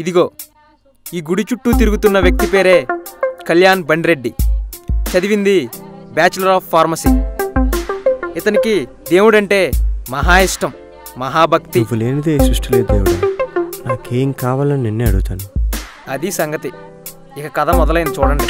ఇదిగో ఈ గుడి చుట్టూ తిరుగుతున్న వ్యక్తి పేరే కళ్యాణ్ బండ్రెడ్డి చదివింది బ్యాచులర్ ఆఫ్ ఫార్మసీ ఇతనికి దేవుడంటే మహా ఇష్టం మహాభక్తి నువ్వు లేనిదే ఈ సృష్టి లేదు దేవుడా నాకేం కావాలని నిన్నే అడుగుతాను అది సంగతి ఇక కథ మొదలైంది చూడండి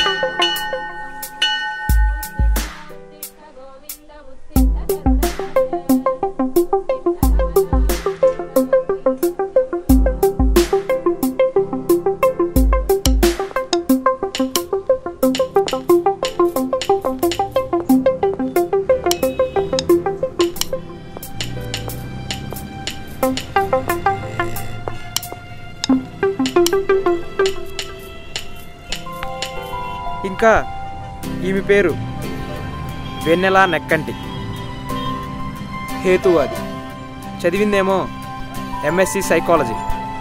ఇంకా ఈమె పేరు వెన్నెల నెక్కంటి హేతువాది చదివిందేమో ఎంఎస్సి సైకాలజీ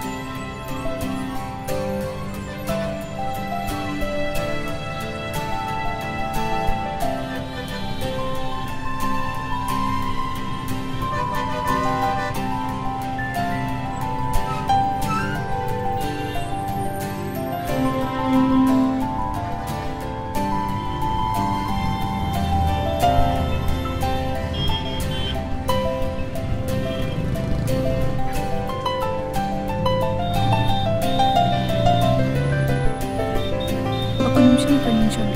ఒక నిమిషం ఇక్కడ నించోండి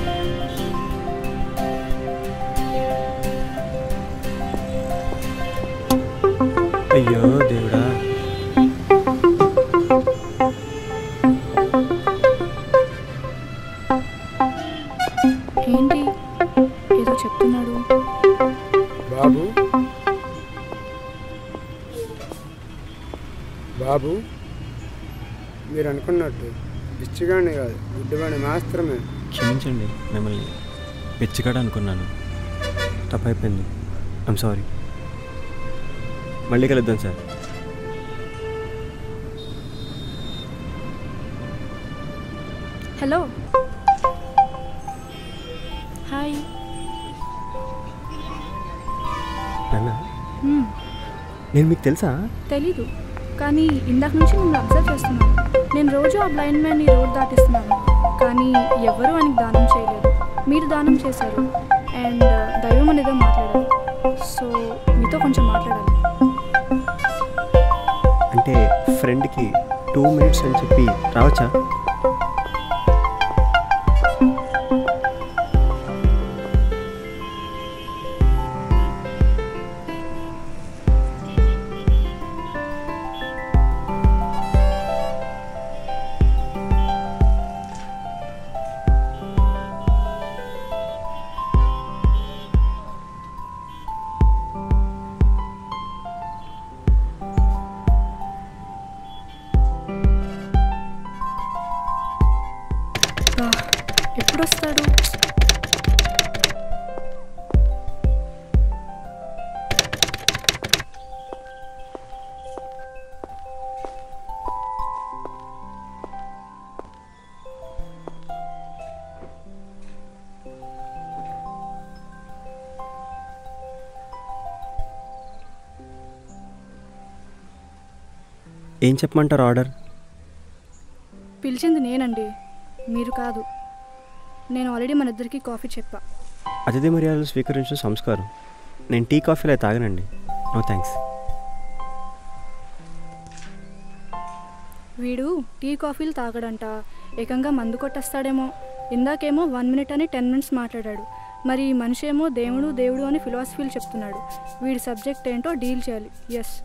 అయ్యో దేవుడా ఏంటి ఏదో చెప్తున్నాడు బాబు బాబు మీరు అనుకున్నట్టు పిచ్చిగానే కాదు గుడ్డిగానే మాత్రమే క్షమించండి మిమ్మల్ని పిచ్చిగాడు అనుకున్నాను తప్పైపోయింది ఐమ్ సారీ మళ్ళీ కలుద్దాం సార్ హలో హాయ్ నాన్న మ్మ్, నేను మీకు తెలుసా తెలీదు కానీ ఇందాక నుంచి నేను అబ్జర్వ్ చేస్తున్నాను నేను రోజు ఆ బ్లైండ్ మ్యాన్ ఈ రోడ్ దాటిస్తున్నాను కానీ ఎవరూ ఆయనకి దానం చేయలేదు మీరు దానం చేశారు అండ్ దైవం అనేదో మాట్లాడారు సో మీతో కొంచెం మాట్లాడాలి అంటే ఫ్రెండ్కి టూ మినిట్స్ అని చెప్పి రావచ్చా బా, ఎప్పుడొస్తాడు ఏం చెప్పమంటారు ఆర్డర్ పిలిచింది నేనండి మీరు కాదు నేను ఆల్రెడీ మన ఇద్దరికి కాఫీ చెప్పా అతిథి మర్యాదలు స్వీకరించిన సంస్కారం నేను టీ కాఫీలు అయితే తాగనండి నో థ్యాంక్స్ వీడు టీ కాఫీలు తాగడంట ఏకంగా మందు కొట్టేస్తాడేమో ఇందాకేమో వన్ మినిట్ అని టెన్ మినిట్స్ మాట్లాడాడు మరి ఈ మనిషి ఏమో దేవుడు దేవుడు అని ఫిలాసఫీలు చెప్తున్నాడు వీడి సబ్జెక్ట్ ఏంటో డీల్ చేయాలి ఎస్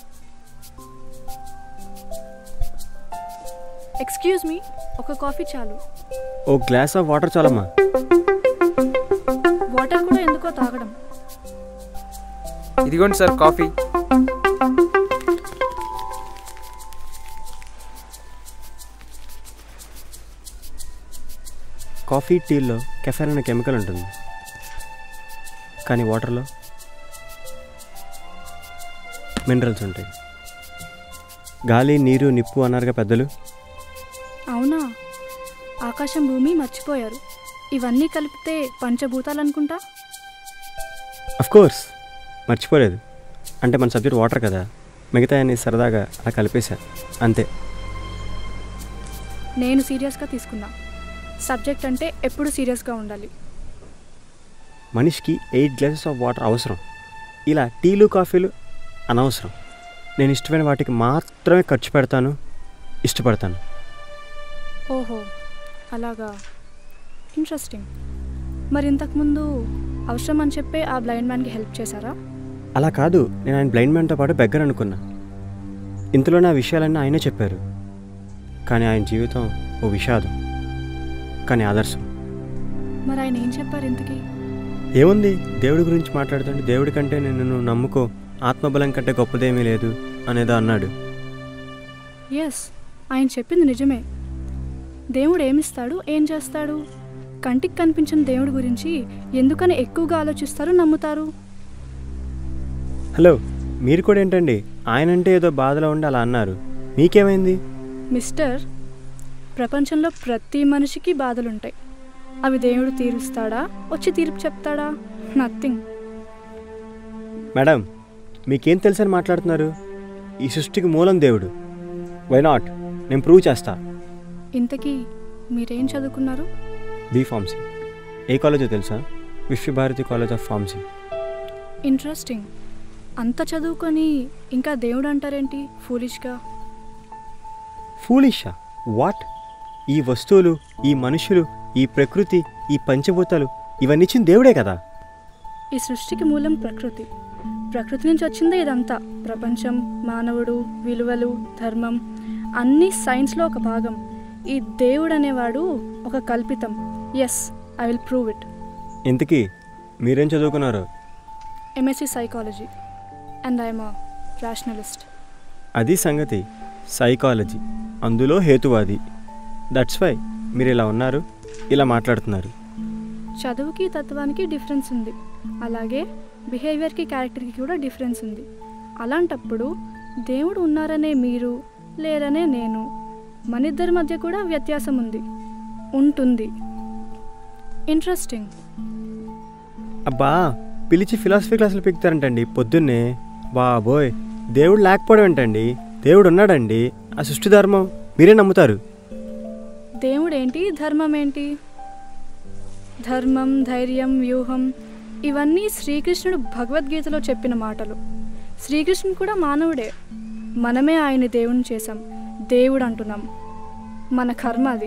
ఎక్స్క్యూజ్ మీ ఒక కాఫీ చాలు ఓ గ్లాస్ ఆఫ్ వాటర్ చాలమ్మా వాటర్ కూడా ఎందుకో తాగడం ఇదిగోండి సార్ కాఫీ కాఫీ టీల్లో కెఫెన్ అనే కెమికల్ ఉంటుంది కానీ వాటర్లో మినరల్స్ ఉంటాయి గాలి నీరు నిప్పు అన్నారుగా పెద్దలు అవునా ఆకాశం భూమి మర్చిపోయారు ఇవన్నీ కలిపితే పంచభూతాలు అనుకుంటా అఫ్ కోర్స్ మర్చిపోలేదు అంటే మన సబ్జెక్ట్ వాటర్ కదా మిగతా అన్ని సరదాగా అలా కలిపేశా అంతే నేను సీరియస్గా తీసుకున్నా సబ్జెక్ట్ అంటే ఎప్పుడు సీరియస్గా ఉండాలి మనిషికి ఎయిట్ గ్లాసెస్ ఆఫ్ వాటర్ అవసరం ఇలా టీలు కాఫీలు అనవసరం నేను ఇష్టమైన వాటికి మాత్రమే ఖర్చు పెడతాను ఇష్టపడతాను ఓహో అలాగా ఇంట్రెస్టింగ్ మరి ఇంతకుముందు అవసరం అని చెప్పి ఆ బ్లైండ్ మ్యాన్కి హెల్ప్ చేశారా అలా కాదు నేను ఆయన బ్లైండ్ మ్యాన్తో పాటు బెగ్గర్ అనుకున్నా ఇంతలో నా విషయాలన్నీ ఆయనే చెప్పారు కానీ ఆయన జీవితం ఓ విషాదం కానీ ఆదర్శం మరి ఆయన ఏం చెప్పారు ఇంతకీ ఏముంది దేవుడి గురించి మాట్లాడుతుంటే దేవుడి కంటే నేను నువ్వు నమ్ముకో ఆత్మబలం కంటే గొప్పదేమీ లేదు అనేదో అన్నాడు ఎస్ ఆయన చెప్పింది నిజమే దేవుడు ఏమిస్తాడు ఏం చేస్తాడు కంటికి కనిపించిన దేవుడి గురించి ఎందుకని ఎక్కువగా ఆలోచిస్తారు నమ్ముతారు హలో మీరు కూడా ఏంటండి ఆయన అంటే ఏదో బాధలో ఉండి అలా అన్నారు మీకేమైంది మిస్టర్ ప్రపంచంలో ప్రతి మనిషికి బాధలుంటాయి అవి దేవుడు తీరుస్తాడా వచ్చి తీర్పు చెప్తాడా నథింగ్ మేడం మీకేం తెలుసని మాట్లాడుతున్నారు ఈ సృష్టికి మూలం దేవుడు వై నాట్ నేను ప్రూవ్ చేస్తా ఇంతకీ మీరేం చదువుకున్నారు బీ ఫార్మసీ ఏ కాలేజో తెలుసా Vishwabharati college of pharmacy interesting అంత చదువుకొని ఇంకా దేవుడు అంటారేంటి ఫూలిష్గా ఫూలిషా వాట్ ఈ వస్తువులు ఈ మనుషులు ఈ ప్రకృతి ఈ పంచభూతాలు ఇవన్నీ ఇచ్చిన దేవుడే కదా ఈ సృష్టికి మూలం ప్రకృతి ప్రకృతి నుంచి వచ్చిందే ఇదంతా ప్రపంచం మానవుడు విలువలు ధర్మం అన్నీ సైన్స్లో ఒక భాగం ఈ దేవుడు అనేవాడు ఒక కల్పితం yes I will prove it ఇంతకీ మీరేం చదువుకున్నారు MSc psychology and I'm a rationalist అది సంగతి సైకాలజీ అందులో హేతువాది దట్స్ వై మీరు ఇలా ఉన్నారు ఇలా మాట్లాడుతున్నారు చదువుకి తత్వానికి డిఫరెన్స్ ఉంది అలాగే బిహేవియర్కి క్యారెక్టర్కి కూడా డిఫరెన్స్ ఉంది అలాంటప్పుడు దేవుడు ఉన్నారనే మీరు లేరనే నేను మన ఇద్దరి మధ్య కూడా వ్యత్యాసం ఉంది ఉంటుంది ఇంట్రెస్టింగ్ అబ్బా పిలిచి ఫిలాసఫీ క్లాసులు పెక్తారంటండి పొద్దున్నే బాబోయ్ దేవుడు లేకపోవడం ఏంటండి దేవుడు ఉన్నాడండి ఆ సృష్టి ధర్మం మీరే నమ్ముతారు దేవుడు ఏంటి ధర్మం ఏంటి ధర్మం ధైర్యం వ్యూహం ఇవన్నీ శ్రీకృష్ణుడు భగవద్గీతలో చెప్పిన మాటలు శ్రీకృష్ణుడు కూడా మానవుడే మనమే ఆయన దేవుని చేశాం దేవుడు అంటున్నాం మన కర్మ అది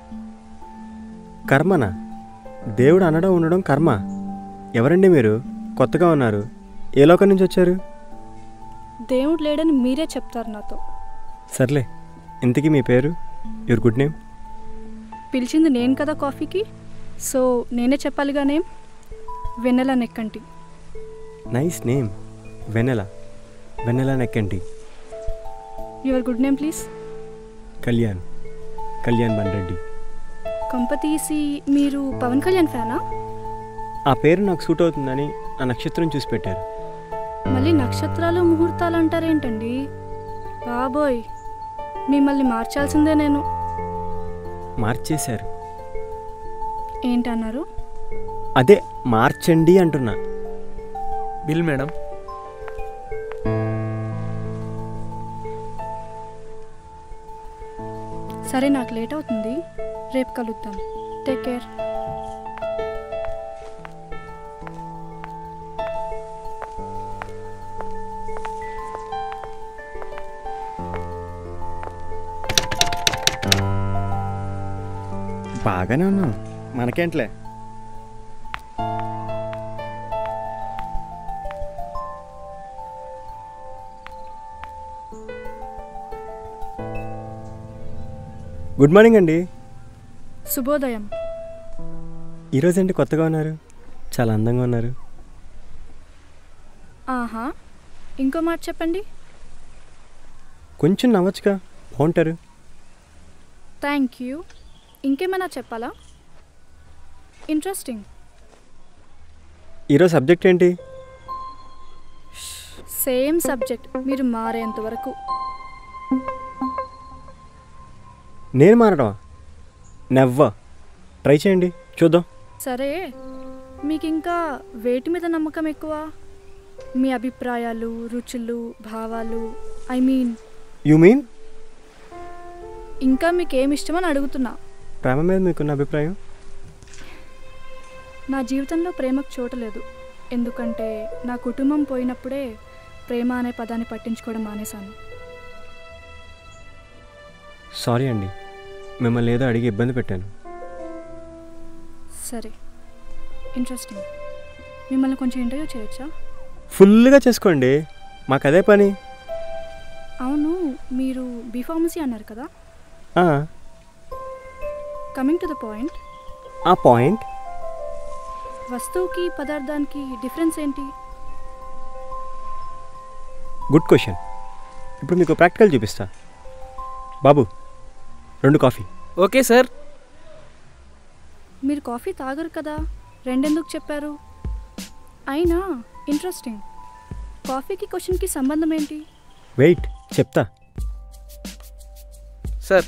కర్మన దేవుడు అనడం ఉండడం కర్మ ఎవరండి మీరు కొత్తగా ఉన్నారు ఏ లోకం నుంచి వచ్చారు దేవుడు లేడని మీరే చెప్తారు నాతో సర్లే ఇంతకీ మీ పేరు యువర్ గుడ్ నేమ్ పిలిచింది నేను కదా కాఫీకి సో నేనే చెప్పాలిగా name Vennela Nekkanti nice name Vennela Vennela Nekkanti your good name please Kalyan Kalyan Bandreddy కొంప తీసి మీరు పవన్ కళ్యాణ్ ఫ్యానా ఆ పేరు నాకు సూట్ అవుతుందని ఆ నక్షత్రం చూసి పెట్టారు మళ్ళీ నక్షత్రాలు ముహూర్తాలు అంటారేంటండి బాబోయ్ మిమ్మల్ని మార్చాల్సిందే నేను మార్చేశారు ఏంటన్నారు అదే మార్చండి అంటున్నా బిల్ మేడం సరే నాకు లేట్ అవుతుంది రేపు కలుద్దాం టేక్ కేర్ బాగానే ఉన్నాం మనకేంట్లే గుడ్ మార్నింగ్ అండి శుభోదయం ఈరోజు ఏంటి కొత్తగా ఉన్నారు చాలా అందంగా ఉన్నారు ఆహా ఇంకో మాట చెప్పండి కొంచెం నవ్వచ్చుగా బాగుంటారు థ్యాంక్ యూ ఇంకేమైనా చెప్పాలా ఇంట్రెస్టింగ్ ఈరోజు సబ్జెక్ట్ ఏంటి సేమ్ సబ్జెక్ట్ మీరు మారేంత వరకు నేను మారడమా నెవ్వ ట్రై చేయండి చూద్దాం సరే మీకు ఇంకా వేటి మీద నమ్మకం ఎక్కువ మీ అభిప్రాయాలు రుచులు భావాలు ఐ మీన్ యు మీన్ ఇంకా మీకు ఏమి ఇష్టమని అడుగుతున్నా ప్రేమ మీద మీకున్న అభిప్రాయం నా జీవితంలో ప్రేమకు చోటు లేదు ఎందుకంటే నా కుటుంబం పోయినప్పుడే ప్రేమ అనే పదాన్ని పట్టించుకోవడం మానేశాను సారీ అండి మిమ్మల్ని ఏదో అడిగి ఇబ్బంది పెట్టాను సరే ఇంట్రెస్టింగ్ మిమ్మల్ని కొంచెం ఇంటర్వ్యూ చేయొచ్చా ఫుల్గా చేసుకోండి మాకు అదే పని అవును మీరు బీ ఫార్మసీ అన్నారు కదా ఆ, కమింగ్ టు ద పాయింట్ ఆ పాయింట్ వస్తువుకి పదార్థానికి డిఫరెన్స్ ఏంటి గుడ్ క్వశ్చన్ ఇప్పుడు మీకు ప్రాక్టికల్ చూపిస్తా బాబు రెండు కాఫీ ఓకే సార్ మీరు కాఫీ తాగరు కదా రెండెందుకు చెప్పారు అయినా ఇంట్రెస్టింగ్ కాఫీకి క్వశ్చన్కి సంబంధం ఏంటి వెయిట్ చెప్తా సార్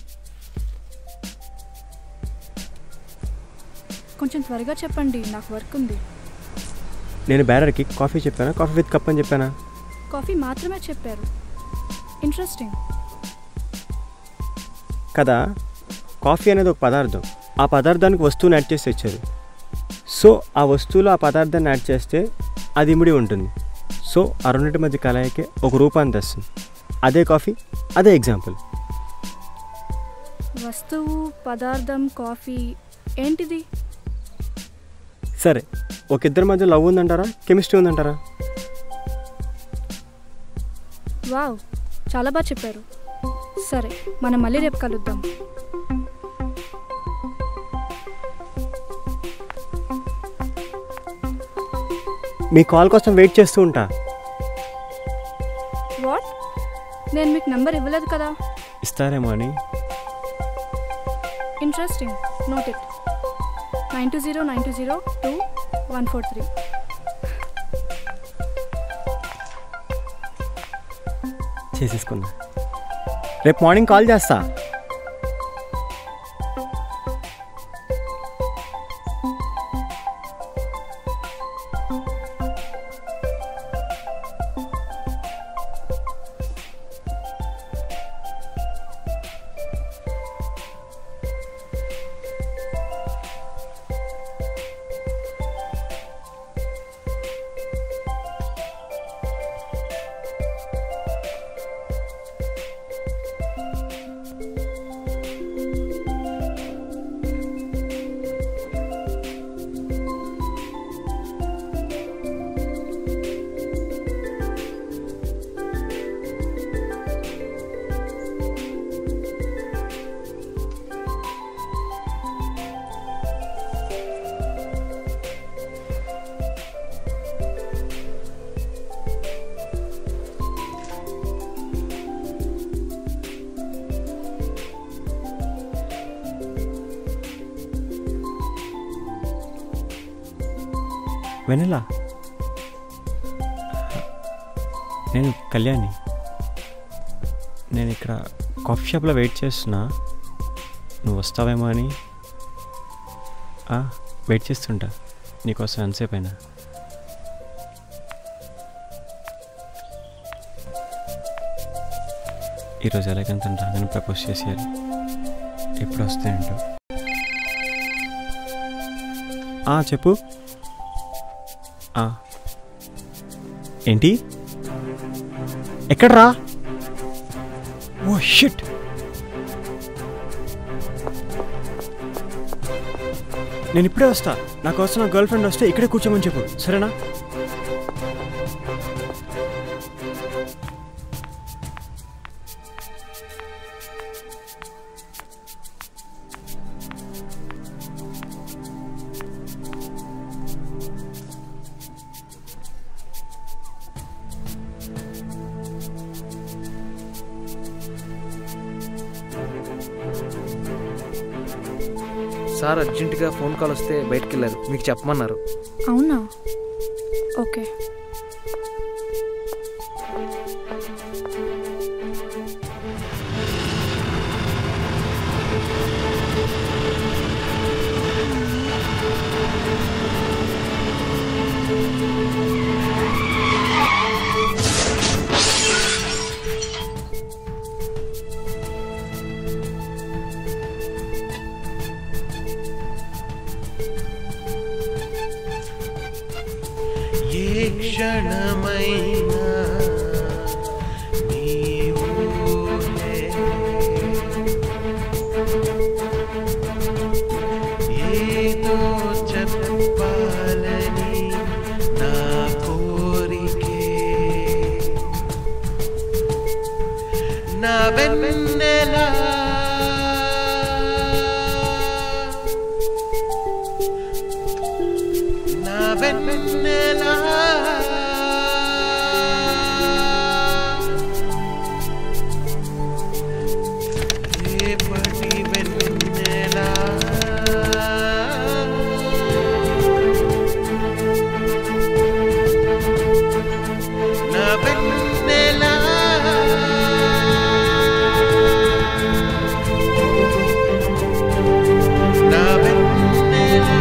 కొంచెం త్వరగా చెప్పండి నాకు వర్క్ ఉంది నేను బ్యారర్కి కాఫీ చెప్పానా కాఫీ విత్ కప్ అని చెప్పానా కాఫీ మాత్రమే చెప్పారు ఇంట్రెస్టింగ్ కదా కాఫీ అనేది ఒక పదార్థం ఆ పదార్థానికి వస్తువుని యాడ్ చేసి తెచ్చారు సో ఆ వస్తువులో ఆ పదార్థాన్ని యాడ్ చేస్తే అది ఇమిడి ఉంటుంది సో ఆ రెండింటి మధ్య కలయికే ఒక రూపాన్ని తెస్తుంది అదే కాఫీ అదే ఎగ్జాంపుల్ వస్తువు పదార్థం కాఫీ ఏంటిది సరే ఒక ఇద్దరి మధ్య లవ్ ఉందంటారా కెమిస్ట్రీ ఉందంటారా వావ్ చాలా బాగా చెప్పారు సరే మనం మళ్ళీ రేపు కలుద్దాం మీ కాల్ కోసం వెయిట్ చేస్తూ ఉంటా వాట్ నేను మీకు నెంబర్ ఇవ్వలేదు కదా ఇస్తారేమో అని interesting note it nine two zero nine two zero two one four three చేసేసుకున్నా రేపు మార్నింగ్ కాల్ చేస్తా వెనలా నేను కళ్యాణి నేను ఇక్కడ కాఫీ షాప్లో వెయిట్ చేస్తున్నా నువ్వు వస్తావేమో అని ఆ, వెయిట్ చేస్తుంటా నీకోసం ఎంతసేపు అయినా ఈరోజు ఎలాగంత రాగానే ప్రపోజ్ చేసేయాలి ఎప్పుడు వస్తాయంటో ఆ, చెప్పు ఆ. ఏంటి ఎక్కడ్రా ఓ షిట్ నేను ఇప్పుడే వస్తా నా కోసం నా గర్ల్ ఫ్రెండ్ వస్తే ఇక్కడే కూర్చోమని చెప్పు సరేనా సార్ అర్జెంటుగా ఫోన్ కాల్ వస్తే బయటికి వెళ్ళారు మీకు చెప్పమన్నారు అవునా ఓకే ఏ క్షణమైనా నీవు ఏదో చెప్పాలని నా కోరికే నా వెన్నెలా నా వెన్నెలా రేపటి వెన్నెలా నా వెన్నెలా నా వెన్నెలా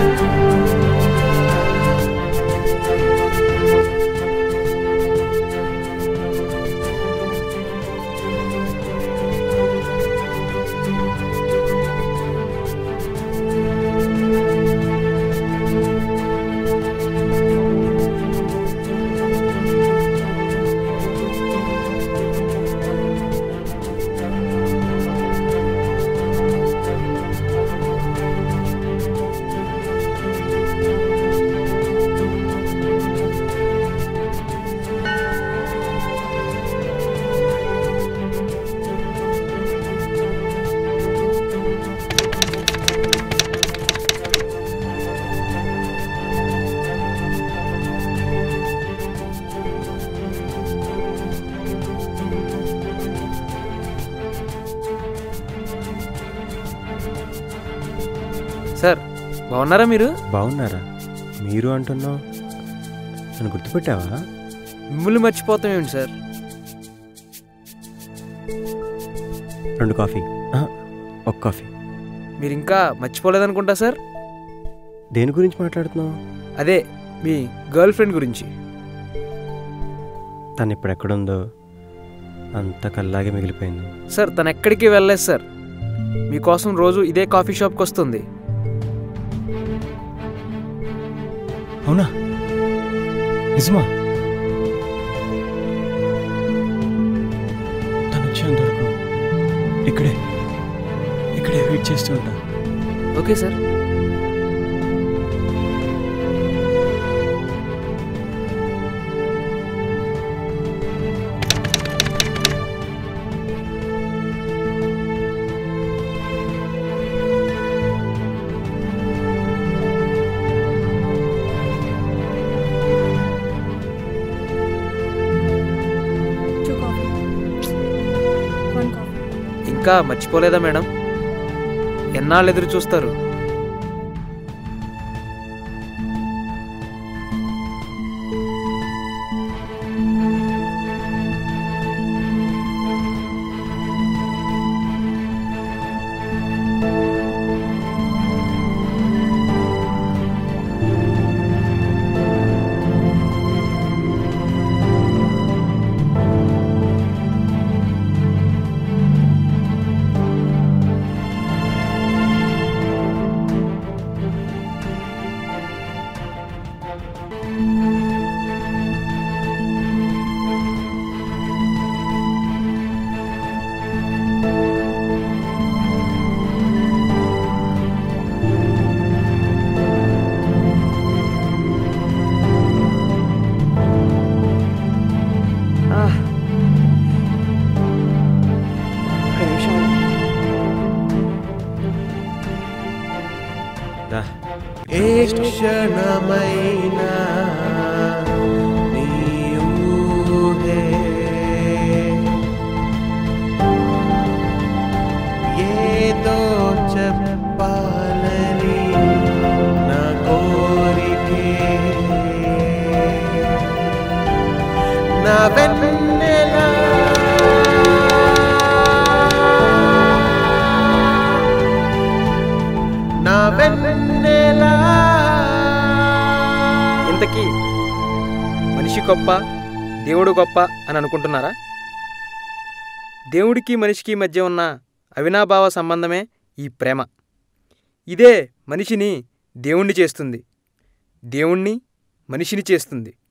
సార్ బాగున్నారా మీరు బాగున్నారా మీరు అంటున్నావు నన్ను గుర్తుపెట్టావా మిమ్మల్ని మర్చిపోతాం ఏమిటి సార్ రెండు కాఫీ ఆహా, ఒక కాఫీ మీరు ఇంకా మర్చిపోలేదనుకుంటా సార్ దేని గురించి మాట్లాడుతున్నావు అదే మీ గర్ల్ ఫ్రెండ్ గురించి తను ఇప్పుడు ఎక్కడుందో అంత కల్లాగే మిగిలిపోయింది సార్ తను ఎక్కడికి వెళ్ళలేదు సార్ మీకోసం రోజు ఇదే కాఫీ షాప్కి వస్తుంది అవునా నిజమా తను వచ్చేంత వరకు ఇక్కడే ఇక్కడే వెయిట్ చేస్తూ ఉంటా okay sir two coffee one coffee ఇంకా మర్చిపోలేదా మేడం ఎన్నాళ్ళు ఎదురు చూస్తారు దా ఏ క్షణమైనా నీ ఊహే ఏదో చెప్పాలని నా కోరికే నా వెన్నెలా నా వెన్నెలా ఇంతకీ మనిషి గొప్ప దేవుడు గొప్ప అని అనుకుంటున్నారా దేవుడికి మనిషికి మధ్య ఉన్న అవినాభావ సంబంధమే ఈ ప్రేమ ఇదే మనిషిని దేవుణ్ణి చేస్తుంది దేవుణ్ణి మనిషిని చేస్తుంది